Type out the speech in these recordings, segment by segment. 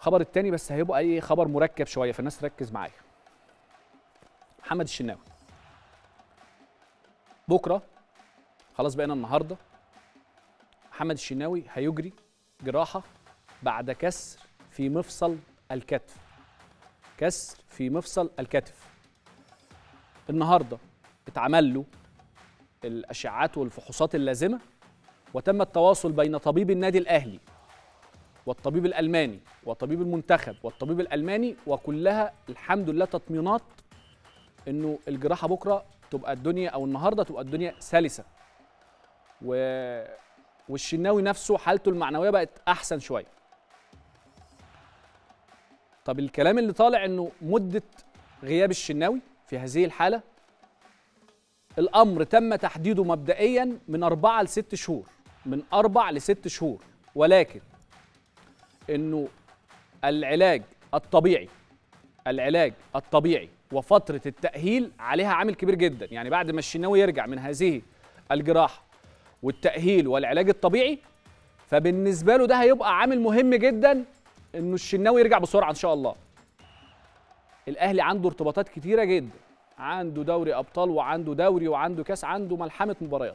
الخبر التاني بس هيبقى اي خبر مركب شويه فالناس تركز معايا محمد الشناوي بكره خلاص بقينا النهارده محمد الشناوي هيجري جراحه بعد كسر في مفصل الكتف كسر في مفصل الكتف النهارده اتعمل له الاشعاعات والفحوصات اللازمه وتم التواصل بين طبيب النادي الاهلي والطبيب الالماني وطبيب المنتخب والطبيب الالماني وكلها الحمد لله تطمينات انه الجراحه بكره تبقى الدنيا او النهارده تبقى الدنيا سلسه و... والشناوي نفسه حالته المعنويه بقت احسن شويه طب الكلام اللي طالع انه مده غياب الشناوي في هذه الحاله الامر تم تحديده مبدئيا من اربعه لست شهور من اربع لست شهور ولكن انه العلاج الطبيعي العلاج الطبيعي وفتره التاهيل عليها عامل كبير جدا يعني بعد ما الشناوي يرجع من هذه الجراحه والتاهيل والعلاج الطبيعي فبالنسبه له ده هيبقى عامل مهم جدا انه الشناوي يرجع بسرعه ان شاء الله الاهلي عنده ارتباطات كتيره جدا عنده دوري ابطال وعنده دوري وعنده كاس عنده ملحمه مباريات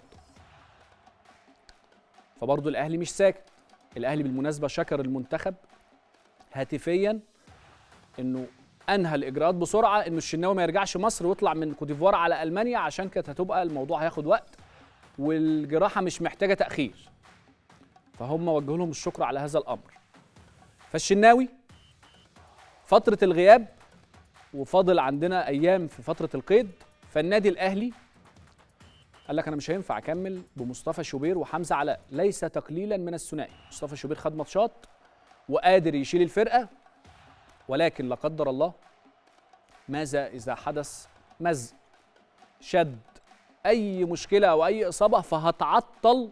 فبرضه الاهلي مش ساكت الاهلي بالمناسبه شكر المنتخب هاتفيا انه انهى الاجراءات بسرعه انه الشناوي ما يرجعش مصر ويطلع من كوتيفوار على المانيا عشان كانت هتبقى الموضوع هياخد وقت والجراحه مش محتاجه تاخير فهم وجهوا لهم الشكر على هذا الامر فالشناوي فتره الغياب وفاضل عندنا ايام في فتره القيد فالنادي الاهلي قال لك انا مش هينفع اكمل بمصطفى شوبير وحمزه علاء ليس تقليلا من الثنائي مصطفى شوبير خد ماتشات وقادر يشيل الفرقه ولكن لا قدر الله ماذا اذا حدث مزق شد اي مشكله او اي اصابه فهتعطل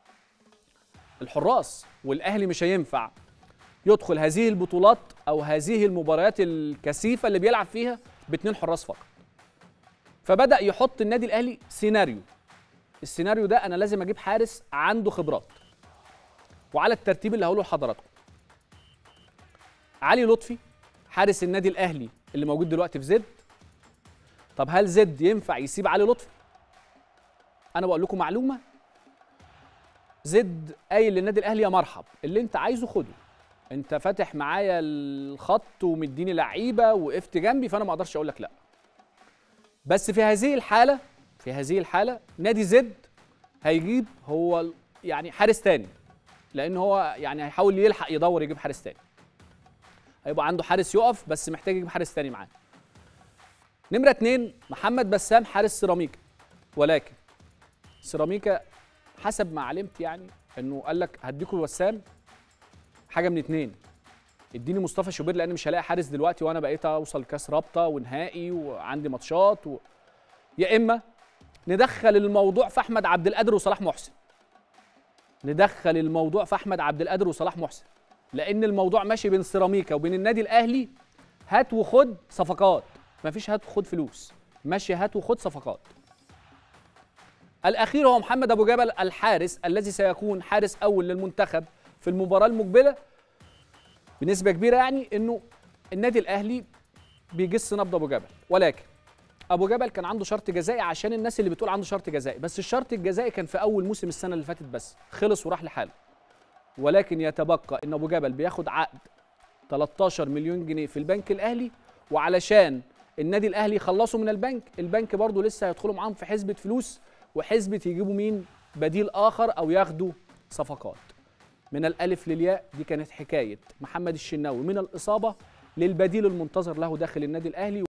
الحراس والاهلي مش هينفع يدخل هذه البطولات او هذه المباريات الكثيفه اللي بيلعب فيها باثنين حراس فقط فبدا يحط النادي الاهلي سيناريو السيناريو ده انا لازم اجيب حارس عنده خبرات وعلى الترتيب اللي هقوله لحضراتكم علي لطفي حارس النادي الاهلي اللي موجود دلوقتي في زد طب هل زد ينفع يسيب علي لطفي انا بقول لكم معلومه زد قايل للنادي الاهلي يا مرحب اللي انت عايزه خده انت فاتح معايا الخط ومديني لعيبه وقفت جنبي فانا ما اقدرش اقول لك لا بس في هذه الحاله في هذه الحاله نادي زد هيجيب هو يعني حارس تاني لان هو يعني هيحاول يلحق يدور يجيب حارس تاني هيبقى عنده حارس يقف بس محتاج يجيب حارس تاني معاه نمره اتنين محمد بسام حارس سيراميكا ولكن سيراميكا حسب ما علمت يعني انه قال لك هديكوا بسام حاجه من اتنين اديني مصطفى شوبير لان مش هلاقي حارس دلوقتي وانا بقيت اوصل كاس رابطه ونهائي وعندي ماتشات و... يا اما ندخل الموضوع في احمد عبد القادر وصلاح محسن ندخل الموضوع في احمد عبد القادر وصلاح محسن لان الموضوع ماشي بين سيراميكا وبين النادي الاهلي هات وخد صفقات مفيش هات وخد فلوس ماشي هات وخد صفقات الاخير هو محمد ابو جبل الحارس الذي سيكون حارس اول للمنتخب في المباراه المقبله بنسبه كبيره يعني انه النادي الاهلي بيجس نبض ابو جبل ولكن ابو جبل كان عنده شرط جزائي عشان الناس اللي بتقول عنده شرط جزائي بس الشرط الجزائي كان في اول موسم السنه اللي فاتت بس خلص وراح لحاله ولكن يتبقى ان ابو جبل بياخد عقد 13 مليون جنيه في البنك الاهلي وعلشان النادي الاهلي يخلصوا من البنك البنك برضه لسه هيدخلوا معاهم في حسبه فلوس وحسبه يجيبوا مين بديل اخر او ياخدوا صفقات من الالف للياء دي كانت حكايه محمد الشناوي من الاصابه للبديل المنتظر له داخل النادي الاهلي